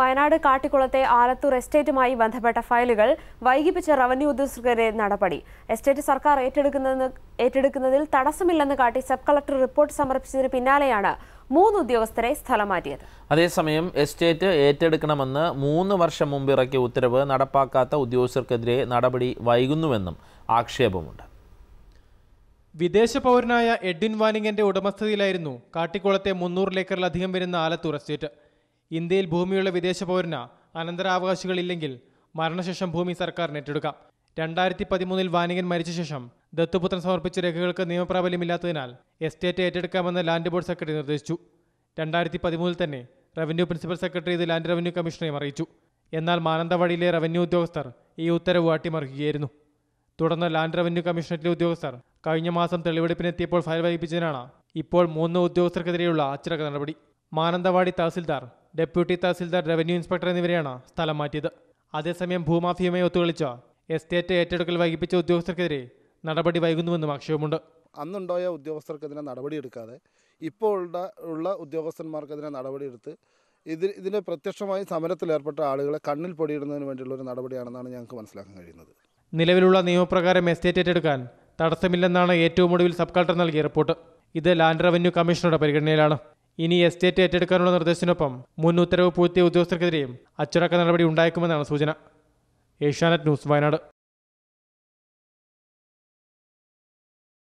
വയനാട് കാട്ടിക്കുളത്തെ ആലത്തൂർ എസ്റ്റേറ്റുമായി ബന്ധപ്പെട്ട ഫയലുകൾ വൈകിപ്പിച്ച റവന്യൂ ഉദ്യോഗസ്ഥർക്കെതിരെ നടപടി എസ്റ്റേറ്റ് സർക്കാർ ഏറ്റെടുക്കുന്നതിന് ഏറ്റെടുക്കുന്നതിൽ തടസ്സമില്ലെന്ന് കാട്ടി സബ് കളക്ടർ റിപ്പോർട്ട് സമർപ്പിച്ചതിന് പിന്നാലെയാണ് മൂന്ന് ഉദ്യോഗസ്ഥരെ സ്ഥലം മാറ്റിയത് അതേസമയം എസ്റ്റേറ്റ് ഏറ്റെടുക്കണമെന്ന് മൂന്ന് വർഷം മുമ്പ് ഇറക്കിയ ഉത്തരവ് നടപ്പാക്കാത്ത ഉദ്യോഗസ്ഥർക്കെതിരെ നടപടി വൈകുന്നുവെന്നും ആക്ഷേപമുണ്ട് വിദേശ പൗരനായ എഡ്വിൻ വാനിങ്ങന്റെ ഉടമസ്ഥതയിലായിരുന്നു കാട്ടിക്കുളത്തെ മുന്നൂറ് ഏക്കറിലധികം വരുന്ന ആലത്തൂർ എസ്റ്റേറ്റ് ഇന്ത്യയിൽ ഭൂമിയുള്ള വിദേശ പൗരന് അനന്തരാവകാശികളില്ലെങ്കിൽ മരണശേഷം ഭൂമി സർക്കാരിന് ഏറ്റെടുക്കാം രണ്ടായിരത്തി പതിമൂന്നിൽ വാനികൻ മരിച്ച ശേഷം ദത്തുപുത്രൻ സമർപ്പിച്ച രേഖകൾക്ക് നിയമപ്രാബല്യമില്ലാത്തതിനാൽ എസ്റ്റേറ്റ് ഏറ്റെടുക്കാമെന്ന് ലാൻഡ് ബോർഡ് സെക്രട്ടറി നിർദ്ദേശിച്ചു രണ്ടായിരത്തി പതിമൂന്നിൽ തന്നെ റവന്യൂ പ്രിൻസിപ്പൽ സെക്രട്ടറി ഇത് ലാൻഡ് റവന്യൂ കമ്മീഷനെയും അറിയിച്ചു എന്നാൽ മാനന്തവാടിയിലെ റവന്യൂ ഉദ്യോഗസ്ഥർ ഈ ഉത്തരവ് അട്ടിമറിക്കുകയായിരുന്നു തുടർന്ന് ലാൻഡ് റവന്യൂ കമ്മീഷണറേറ്റിലെ ഉദ്യോഗസ്ഥർ കഴിഞ്ഞ മാസം തെളിവെടുപ്പിനെത്തിയപ്പോൾ ഫയൽ വൈകിപ്പിച്ചതിനാണ് ഇപ്പോൾ മൂന്ന് ഉദ്യോഗസ്ഥർക്കെതിരെയുള്ള അച്ചടക്ക നടപടി Mananthavady tahsildar deputy tahsildar revenue inspector എന്നിവരെയാണ് സ്ഥലം മാറ്റിയത് അതേസമയം ഭൂമാഫിയുമായി ഒത്തുകളിച്ച എസ്റ്റേറ്റ് ഏറ്റെടുക്കൽ വൈകിപ്പിച്ച ഉദ്യോഗസ്ഥർക്കെതിരെ നടപടി വൈകുന്നുവെന്നും ആക്ഷേപമുണ്ട് അന്നുണ്ടായ ഉദ്യോഗസ്ഥർക്കെതിരെ നടപടിയെടുക്കാതെ ഇപ്പോൾ ഉള്ള ഉള്ള ഉദ്യോഗസ്ഥന്മാർക്കെതിരെ നടപടിയെടുത്ത് ഇതിൽ ഇതിന് പ്രത്യക്ഷമായി സമരത്തിലേർപ്പെട്ട ആളുകളെ കണ്ണിൽ പൊടിയിടുന്നതിന് വേണ്ടിയുള്ള ഒരു നടപടിയാണെന്നാണ് ഞങ്ങൾക്ക് മനസ്സിലാക്കാൻ കഴിയുന്നത് നിലവിലുള്ള നിയമപ്രകാരം എസ്റ്റേറ്റ് ഏറ്റെടുക്കാൻ തടസ്സമില്ലെന്നാണ് ഏറ്റവും ഒടുവിൽ സബ് കളക്ടർ നൽകിയ റിപ്പോർട്ട് ഇത് ലാൻഡ് റവന്യൂ കമ്മീഷണറുടെ പരിഗണനയിലാണ് ഇനി എസ്റ്റേറ്റ് ഏറ്റെടുക്കാനുള്ള നിർദ്ദേശത്തിനൊപ്പം മുൻ ഉത്തരവ് പൂഴ്ത്തിയ ഉദ്യോഗസ്ഥർക്കെതിരെയും അച്ചടക്ക നടപടി ഉണ്ടായേക്കുമെന്നാണ് സൂചന ഏഷ്യാനെറ്റ് ന്യൂസ് വയനാട്